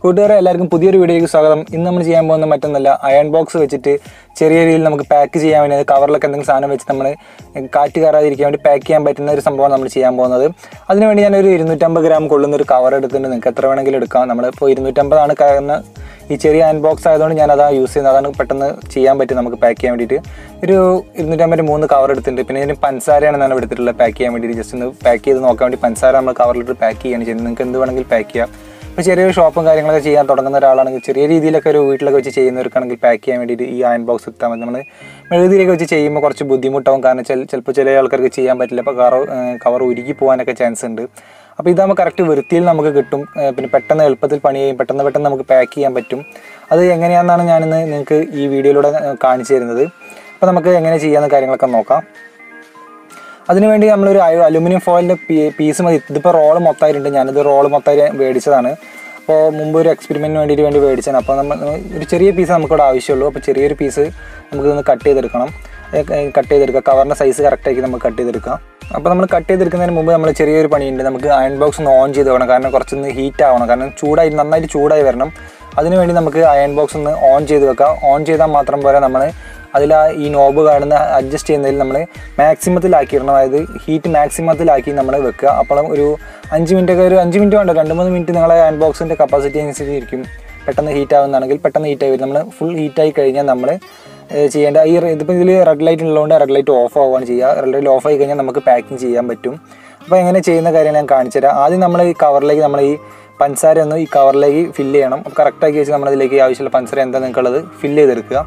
കൂട്ടുകാരെ എല്ലാവർക്കും പുതിയൊരു വീഡിയോയ്ക്ക് സ്വാഗതം ഇന്ന് നമ്മൾ ചെയ്യാൻ പോകുന്ന മറ്റൊന്നല്ല അയൺ ബോക്സ് വെച്ചിട്ട് ചെറിയ രീതിയിൽ നമുക്ക് പാക്ക് ചെയ്യാൻ വേണ്ടി അത് കവറിലൊക്കെ എന്തെങ്കിലും സാധനം വെച്ച് നമ്മൾ കാറ്റ് കയറാതിരിക്കാൻ വേണ്ടി പാക്ക് ചെയ്യാൻ പറ്റുന്ന ഒരു സംഭവമാണ് നമ്മൾ ചെയ്യാൻ പോകുന്നത് അതിനുവേണ്ടി ഞാനൊരു ഇരുന്നൂറ്റമ്പത് ഗ്രാം കൊള്ളുന്ന ഒരു കവർ എടുത്തിട്ട് നിങ്ങൾക്ക് എത്ര വേണമെങ്കിലും എടുക്കാം നമ്മളിപ്പോൾ ഇരുന്നൂറ്റമ്പതാണ് കയറുന്ന ഈ ചെറിയ അയൺ ബോക്സ് ആയതുകൊണ്ട് ഞാൻ അതാ യൂസ് ചെയ്യുന്നത് അതാണ് പെട്ടെന്ന് ചെയ്യാൻ പറ്റും നമുക്ക് പാക്ക് ചെയ്യാൻ വേണ്ടിയിട്ട് ഒരു ഇരുന്നൂറ്റമ്പത് മൂന്ന് കവർ എടുത്തിട്ടുണ്ട് പിന്നെ ഇതിന് പഞ്ചസാരയാണ് ഞാൻ എടുത്തിട്ടുള്ളത് പാക്ക് ചെയ്യാൻ വേണ്ടിയിട്ട് ജസ്റ്റ് ഒന്ന് പാക്ക് ചെയ്ത് നോക്കാൻ വേണ്ടി പഞ്ചസാര നമ്മൾ കവറിലിട്ട് പാക്ക് ചെയ്യുകയാണ് ചെയ്യുന്നത് നിങ്ങൾക്ക് എന്ത് വേണമെങ്കിൽ പാക്ക് ചെയ്യാം ഇപ്പോൾ ചെറിയൊരു ഷോപ്പും കാര്യങ്ങളൊക്കെ ചെയ്യാൻ തുടങ്ങുന്ന ഒരാളാണെങ്കിൽ ചെറിയ രീതിയിലൊക്കെ ഒരു വീട്ടിലൊക്കെ വെച്ച് ചെയ്യുന്നവർക്കാണെങ്കിൽ പാക്ക് ചെയ്യാൻ വേണ്ടിയിട്ട് ഈ അയൺ ബോക്സ് ഇട്ടാൽ മതി നമ്മൾ മെഴുതിയിലൊക്കെ വെച്ച് ചെയ്യുമ്പോൾ കുറച്ച് ബുദ്ധിമുട്ടാവും കാരണം ചില ചിലപ്പോൾ ചില ആൾക്കാർക്ക് ചെയ്യാൻ പറ്റില്ല അപ്പോൾ കവർ കവർ ഉരുകി പോകാനൊക്കെ ചാൻസ് ഉണ്ട് അപ്പോൾ ഇതാകുമ്പോൾ കറക്റ്റ് വൃത്തിയിൽ നമുക്ക് കിട്ടും ഏഹ് പിന്നെ പെട്ടെന്ന് എളുപ്പത്തിൽ പണി ചെയ്യും പെട്ടെന്ന് പെട്ടെന്ന് നമുക്ക് പാക്ക് ചെയ്യാൻ പറ്റും അത് എങ്ങനെയാണെന്നാണ് ഞാനിന്ന് നിങ്ങൾക്ക് ഈ വീഡിയോയിലൂടെ ഏഹ് കാണിച്ചു തരുന്നത് അപ്പോൾ നമുക്ക് എങ്ങനെ ചെയ്യാവുന്ന കാര്യങ്ങളൊക്കെ നോക്കാം അതിനുവേണ്ടി നമ്മളൊരു അയ- അലുമിനിയം ഫോയിലിൻ്റെ പീസ് മതി ഇതിപ്പോൾ റോള് മൊത്തമായിട്ടുണ്ട് ഞാനിത് റോള് മൊത്തമായി മേടിച്ചതാണ് അപ്പോൾ മുമ്പ് ഒരു എക്സ്പെരിമെൻറ്റിന് വേണ്ടിയിട്ട് വേണ്ടി മേടിച്ചതാണ് അപ്പോൾ നമ്മൾ ഒരു ചെറിയ പീസ് നമുക്കിവിടെ ആവശ്യമുള്ളൂ അപ്പോൾ ചെറിയൊരു പീസ് നമുക്ക് ഇതൊന്ന് കട്ട് ചെയ്തെടുക്കണം കട്ട് ചെയ്തെടുക്കുക കവറിൻ്റെ സൈസ് കറക്റ്റാക്കി നമുക്ക് കട്ട് ചെയ്തെടുക്കാം അപ്പോൾ നമ്മൾ കട്ട് ചെയ്തെടുക്കുന്നതിന് മുമ്പ് നമ്മൾ ചെറിയൊരു പണിയുണ്ട് നമുക്ക് അയൺ ബോക്സ് ഒന്ന് ഓൺ ചെയ്ത് വേണം കാരണം കുറച്ചൊന്ന് ഹീറ്റ് ആവണം കാരണം ചൂടായി നന്നായിട്ട് ചൂടായി വരണം അതിനുവേണ്ടി നമുക്ക് അയൺ ബോക്സ് ഒന്ന് ഓൺ ചെയ്ത് വെക്കാം ഓൺ ചെയ്താൽ മാത്രം പോരാ നമ്മൾ അതിൽ ആ ഈ നോബ് കാണുന്ന അഡ്ജസ്റ്റ് ചെയ്യുന്നതിൽ നമ്മൾ മാക്സിമത്തിലാക്കിയിടണം അതായത് ഹീറ്റ് മാക്സിമത്തിലാക്കി നമ്മൾ വെക്കുക അപ്പോൾ ഒരു അഞ്ച് മിനിറ്റ് ഒക്കെ ഒരു അഞ്ച് മിനിറ്റ് വേണ്ട രണ്ട് മൂന്ന് മിനിറ്റ് നിങ്ങളെ ഹാൻഡ് ബോക്സിൻ്റെ കപ്പാസിറ്റി അനുസരിച്ചിരിക്കും പെട്ടെന്ന് ഹീറ്റ് ആവുന്നതാണെങ്കിൽ പെട്ടെന്ന് ഹീറ്റ് ആയി വരും നമ്മൾ ഫുൾ ഹീറ്റായി കഴിഞ്ഞാൽ നമ്മൾ ചെയ്യേണ്ട ഈ ഇതിപ്പോൾ ഇതിൽ റെഡ് ലൈറ്റ് ഉള്ളതുകൊണ്ട് റെഡ് ലൈറ്റ് ഓഫ് ആവുകയാണ് ചെയ്യുക റെഡ് ലൈറ്റ് ഓഫ് ആയി കഴിഞ്ഞാൽ നമുക്ക് പാക്കിംഗ് ചെയ്യാൻ പറ്റും അപ്പോൾ എങ്ങനെ ചെയ്യുന്ന കാര്യം ഞാൻ കാണിച്ചു തരാം ആദ്യം നമ്മൾ ഈ കവറിലേക്ക് നമ്മൾ ഈ പഞ്ചസാര ഒന്ന് ഈ കവറിലേക്ക് ഫില്ല് ചെയ്യണം അപ്പോൾ കറക്റ്റാക്കി വെച്ച് നമ്മളതിലേക്ക് ആവശ്യമുള്ള പഞ്ചസാര എന്താ നിങ്ങൾക്കുള്ളത് ഫില്ല് ചെയ്തെടുക്കുക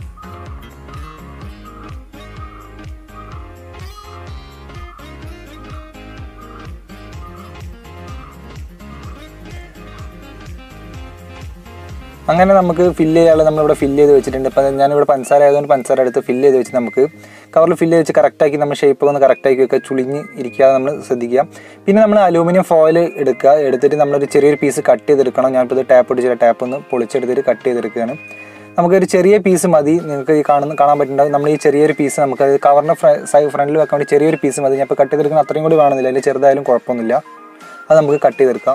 അങ്ങനെ നമുക്ക് ഫില്ല് ചെയ്യാനുള്ള നമ്മളിവിടെ ഫില്ല് ചെയ്ത് വെച്ചിട്ടുണ്ട് ഇപ്പം ഞാനിവിടെ പഞ്ചസാര ആയതുകൊണ്ട് പഞ്ചസാര എടുത്ത് ഫില്ല് ചെയ്ത് വെച്ച് നമുക്ക് കവറിൽ ഫില്ല് ചെയ്ത് വെച്ച് കറക്റ്റാക്കി നമ്മൾ ഷേപ്പ് ഒന്ന് കറക്റ്റാക്കി വെക്കുക ചുളിഞ്ഞ് ഇരിക്കാതെ നമ്മൾ ശ്രദ്ധിക്കുക പിന്നെ നമ്മൾ അലൂമിനിയം ഫോയിൽ എടുക്കുക എടുത്തിട്ട് നമ്മളൊരു ചെറിയൊരു പീസ് കട്ട് ചെയ്തെടുക്കണം ഞാനിപ്പോൾ ഇത് ടാപ്പ് പിടിച്ചിട്ട് ടാപ്പ് ഒന്ന് പൊളിച്ചെടുത്തിട്ട് കട്ട് ചെയ്തെടുക്കുകയാണ് നമുക്കൊരു ചെറിയ പീസ് മതി നിങ്ങൾക്ക് ഈ കാണുന്ന കാണാൻ പറ്റുന്നുണ്ടാവും നമ്മൾ ഈ ചെറിയൊരു പീസ് നമുക്ക് കവറിൻ്റെ ഫ്രണ്ടിൽ വെക്കാൻ വേണ്ടി ചെറിയൊരു പീസ് മതി ഞാൻ ഇപ്പോൾ കട്ട് ചെയ്തെടുക്കുന്ന അത്രയും കൂടി കാണുന്നില്ല അതിൽ ചെറുതായാലും കുഴപ്പമൊന്നുമില്ല അത് നമുക്ക് കട്ട് ചെയ്തെടുക്കാം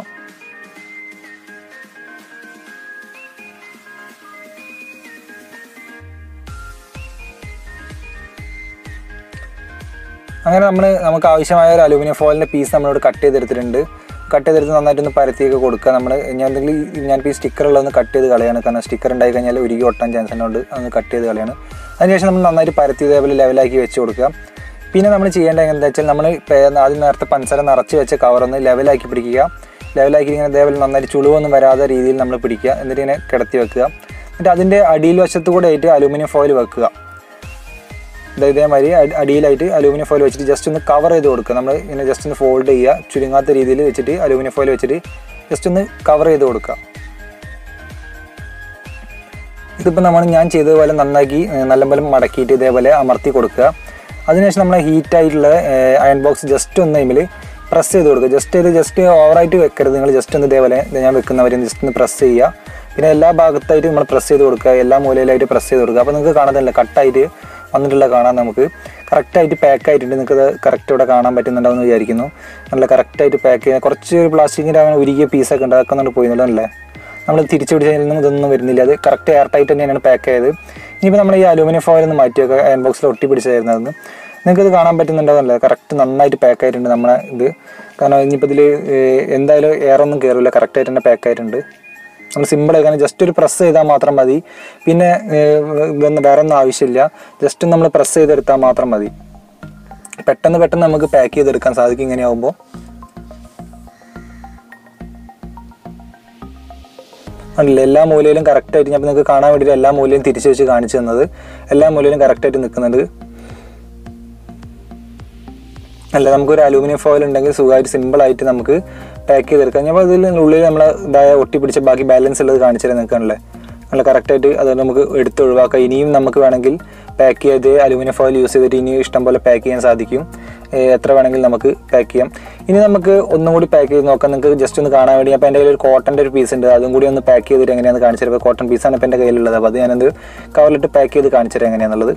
അങ്ങനെ നമ്മൾ നമുക്ക് ആവശ്യമായ ഒരു അലൂമിനിയം ഫോയിലിൻ്റെ പീസ് നമ്മളിവിടെ കട്ട് ചെയ്തെടുത്തിട്ടുണ്ട് കട്ട് ചെയ്തെടുത്ത് നന്നായിട്ടൊന്ന് പരത്തിയൊക്കെ കൊടുക്കുക നമ്മൾ ഞാൻ എന്തെങ്കിലും ഞാനിപ്പോൾ ഈ സ്റ്റിക്കറുള്ളതൊന്ന് കട്ട് ചെയ്ത് കളയാണ് കാരണം സ്റ്റിക്കർ ഉണ്ടായി കഴിഞ്ഞാൽ ഉരുകി ഒട്ടാൻ ചാൻസ് ഉള്ളതുകൊണ്ട് അതൊന്ന് കട്ട് ചെയ്ത് കളയാണ് അതിനുശേഷം നമ്മൾ നന്നായിട്ട് പരത്തി ഇതേപോലെ ലെവലാക്കി വെച്ച് കൊടുക്കുക പിന്നെ നമ്മൾ ചെയ്യേണ്ടത് എന്താ വെച്ചാൽ നമ്മൾ ആദ്യം നേരത്തെ പഞ്ചസാര നിറച്ച് വെച്ച കവറൊന്ന് ലെവലാക്കി പിടിക്കുക ലെവലാക്കി ഇങ്ങനെ ഇതേപോലെ നന്നായിട്ട് ചുളിവൊന്നും വരാത്ത രീതിയിൽ നമ്മൾ പിടിക്കുക എന്നിട്ട് ഇങ്ങനെ കിടത്തി വെക്കുക എന്നിട്ട് അതിൻ്റെ അടിയിൽ വശത്ത് കൂടെ ആയിട്ട് അലൂമിനിയം ഫോയിൽ വെക്കുക ദേ ഇതേമാതിരി അടി- അടിയിലായിട്ട് അലൂമിനിയം ഫോയിൽ വെച്ചിട്ട് ജസ്റ്റ് ഒന്ന് കവർ ചെയ്ത് കൊടുക്കുക നമ്മൾ ഇങ്ങനെ ജസ്റ്റ് ഒന്ന് ഫോൾഡ് ചെയ്യുക ചുരുങ്ങാത്ത രീതിയിൽ വെച്ചിട്ട് അലൂമിനിയം ഫോയിൽ വെച്ചിട്ട് ജസ്റ്റ് ഒന്ന് കവർ ചെയ്ത് കൊടുക്കുക ഇതിപ്പോൾ നമ്മൾ ഞാൻ ചെയ്തതുപോലെ നന്നാക്കി ഏഹ്, നല്ലപോലെ മടക്കിയിട്ട് ഇതേപോലെ അമർത്തി കൊടുക്കുക അതിനുശേഷം നമ്മൾ ഹീറ്റ് ആയിട്ടുള്ള അയൺ ബോക്സ് ജസ്റ്റ് ഒന്ന് ഇതിൽ പ്രസ് ചെയ്ത് കൊടുക്കുക ജസ്റ്റ് ഇത് ജസ്റ്റ് ഓവറായിട്ട് വെക്കരുത് നിങ്ങൾ ജസ്റ്റ് ഒന്ന് ഇതേപോലെ ഇത് ഞാൻ വെക്കുന്നവരെ ജസ്റ്റ് ഒന്ന് പ്രസ് ചെയ്യുക പിന്നെ എല്ലാ ഭാഗത്തായിട്ട് നമ്മൾ പ്രസ് ചെയ്ത് കൊടുക്കുക എല്ലാ മൂലയിലായിട്ട് പ്രസ് ചെയ്ത് കൊടുക്കുക അപ്പോൾ നിങ്ങൾക്ക് കാണാത്തില്ല കട്ടായിട്ട് വന്നിട്ടുള്ള കാണാൻ നമുക്ക് കറക്റ്റായിട്ട് പാക്ക് ആയിട്ടുണ്ട് നിങ്ങൾക്ക് കറക്റ്റ് ഇവിടെ കാണാൻ പറ്റുന്നുണ്ടാവും എന്ന് വിചാരിക്കുന്നു നല്ല കറക്റ്റായിട്ട് പാക്ക് ചെയ്യുക കുറച്ച് പ്ലാസ്റ്റിക്കിൻ്റെ അങ്ങനെ ഉരുകിയ പീസൊക്കെ ഉണ്ട് അതൊക്കെ ഒന്ന് പോയിരുന്നല്ലേ നമ്മൾ തിരിച്ചു പിടിച്ചതിൽ ഇതൊന്നും വരുന്നില്ല അത് കറക്റ്റ് എയർ ടൈറ്റ് തന്നെയാണ് പാക്ക് ചെയ്തത് ഇനിയിപ്പോൾ നമ്മൾ ഈ അലൂമിനിയം ഫോയിൽ ഒന്ന് മാറ്റി വെക്കുക അയൺ ബോക്സിൽ ഒട്ടി പിടിച്ചായിരുന്നത് നിങ്ങൾക്ക് ഇത് കാണാൻ പറ്റുന്നുണ്ടാവില്ല കറക്റ്റ് നന്നായിട്ട് പാക്ക് ആയിട്ടുണ്ട് നമ്മളെ ഇത് കാരണം ഇനിയിപ്പോൾ ഇതിൽ എന്തായാലും എയർ ഒന്നും കയറില്ല കറക്റ്റായിട്ട് തന്നെ പാക്ക് ആയിട്ടുണ്ട് നമ്മൾ സിമ്പിളായി കാരണം ജസ്റ്റ് ഒരു പ്രസ് ചെയ്താൽ മാത്രം മതി പിന്നെ ഏഹ്, ഇതൊന്നും വേറെ ഒന്നും ആവശ്യമില്ല ജസ്റ്റ് നമ്മൾ പ്രസ് ചെയ്തെടുത്താൽ മാത്രം മതി പെട്ടെന്ന് പെട്ടെന്ന് നമുക്ക് പാക്ക് ചെയ്തെടുക്കാൻ സാധിക്കും ഇങ്ങനെയാവുമ്പോൾ ഉണ്ടല്ലേ എല്ലാ മൂലയിലും കറക്റ്റായിട്ട് ഞാൻ നിങ്ങൾക്ക് കാണാൻ വേണ്ടിയിട്ട് എല്ലാ മൂലയും തിരിച്ചു വെച്ച് കാണിച്ചു തന്നത് എല്ലാ മൂലയിലും കറക്റ്റായിട്ട് നിൽക്കുന്നുണ്ട് അല്ല നമുക്കൊരു അലൂമിനിയം ഫോയിൽ ഉണ്ടെങ്കിൽ സുഖമായിട്ട് സിമ്പിളായിട്ട് നമുക്ക് പാക്ക് ചെയ്തെടുക്കാം ഞാൻ ഇതിൽ ഉള്ളിൽ നമ്മൾ ഇതായ ഒട്ടി പിടിച്ച ബാക്കി ബാലൻസ് ഉള്ളത് കാണിച്ചു തരാൻ നിൽക്കണല്ലേ നല്ല കറക്റ്റായിട്ട് അത് നമുക്ക് എടുത്ത് ഒഴിവാക്കാം ഇനിയും നമുക്ക് വേണമെങ്കിൽ പാക്ക് ചെയ്ത് അലൂമിനിയം ഫോയിൽ യൂസ് ചെയ്തിട്ട് ഇനിയും ഇഷ്ടം പോലെ പാക്ക് ചെയ്യാൻ സാധിക്കും ഏഹ് എത്ര വേണമെങ്കിലും നമുക്ക് പാക്ക് ചെയ്യാം ഇനി നമുക്ക് ഒന്നും കൂടി പാക്ക് ചെയ്ത് നോക്കാം നിങ്ങൾക്ക് ജസ്റ്റ് ഒന്ന് കാണാൻ വേണ്ടി അപ്പോൾ എൻ്റെ കയ്യിൽ ഒരു കോട്ടൻ്റെ ഒരു പീസ് ഉണ്ട് അതും കൂടി ഒന്ന് പാക്ക് ചെയ്തിട്ട് എങ്ങനെയാണെന്ന് കാണിച്ചു തരാം കോട്ടൺ പീസാണ് ഇപ്പോൾ എൻ്റെ കയ്യിലുള്ളത് അപ്പോൾ അത് ഞാനത് കവറിലിട്ട് പാക്ക് ചെയ്ത് കാണിച്ചു തരാം എങ്ങനെയാണെന്നുള്ളത്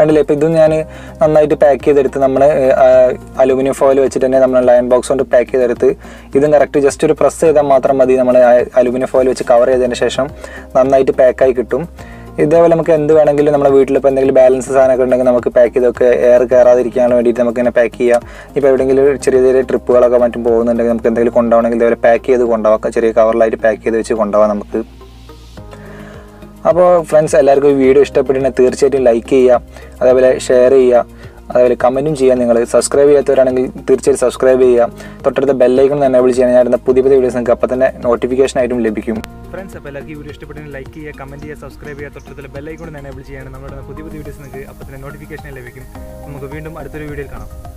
കണ്ടില്ലേ ഇപ്പോൾ ഇതും ഞാൻ നന്നായിട്ട് പാക്ക് ചെയ്തെടുത്ത് നമ്മൾ അലുമിനിയം ഫോയിൽ വെച്ചിട്ട് തന്നെ നമ്മൾ ലയൺ ബോക്സ് കൊണ്ട് പാക്ക് ചെയ്തെടുത്ത് ഇതും കറക്റ്റ് ജസ്റ്റ് ഒരു പ്രസ് ചെയ്താൽ മാത്രം മതി നമ്മൾ അലുമിനിയം ഫോയിൽ വെച്ച് കവർ ചെയ്തതിന് ശേഷം നന്നായിട്ട് പാക്കായി കിട്ടും ഇതേപോലെ നമുക്ക് എന്ത് വേണമെങ്കിലും നമ്മുടെ വീട്ടിൽ ഇപ്പോൾ എന്തെങ്കിലും ബാലൻസ് സാധനമൊക്കെ ഉണ്ടെങ്കിൽ നമുക്ക് പാക്ക് ചെയ്തൊക്കെ എയർ കയറാതിരിക്കാൻ വേണ്ടിയിട്ട് നമുക്ക് ഇങ്ങനെ പാക്ക് ചെയ്യാം ഇപ്പോൾ എവിടെയെങ്കിലും ചെറിയ ചെറിയ ട്രിപ്പുകളൊക്കെ മറ്റും പോകുന്നുണ്ടെങ്കിൽ നമുക്ക് എന്തെങ്കിലും കൊണ്ടുപോകണമെങ്കിൽ ഇതേപോലെ പാക്ക് ചെയ്ത് കൊണ്ടുപോകാം ചെറിയ കവറിലായിട്ട് പാക്ക് ചെയ്ത് വെച്ച് കൊണ്ടുപോകാം നമുക്ക് അപ്പോൾ ഫ്രണ്ട്സ് എല്ലാവർക്കും ഈ വീഡിയോ ഇഷ്ടപ്പെട്ടിട്ടുണ്ടെങ്കിൽ തീർച്ചയായിട്ടും ലൈക്ക് ചെയ്യുക അതേപോലെ ഷെയർ ചെയ്യുക അതേപോലെ കമൻറ്റും ചെയ്യുക നിങ്ങൾ സബ്സ്ക്രൈബ് ചെയ്യാത്തവരാണെങ്കിൽ തീർച്ചയായിട്ടും സബ്സ്ക്രൈബ് ചെയ്യുക തൊട്ടടുത്ത ബെല്ലൈക്കൺ തന്നെ എനേബിൾ ചെയ്യാൻ ഞാൻ ഇടുന്ന പുതിയ പുതിയ വീഡിയോസ് നിങ്ങൾക്ക് അപ്പോൾ തന്നെ നോട്ടിഫിക്കേഷൻ ആയിട്ടും ലഭിക്കും ഫ്രണ്ട്സ് അപ്പോൾ എല്ലാവർക്കും ഈ വീഡിയോ ഇഷ്ടപ്പെട്ടെങ്കിൽ ലൈക്ക് ചെയ്യുക കമൻറ്റ് ചെയ്യുക സബ്സ്ക്രൈബ് ചെയ്യുക തൊട്ടടുത്തുള്ള ബെല്ലൈക്കൺ എനേബിൾ ചെയ്യാണ് നമ്മുടെ പുതിയ പുതിയ വീഡിയോസ് നിങ്ങൾക്ക് അപ്പോൾ തന്നെ നോട്ടിഫിക്കേഷൻ ലഭിക്കും നമുക്ക് വീണ്ടും അടുത്തൊരു വീഡിയോയിൽ കാണാം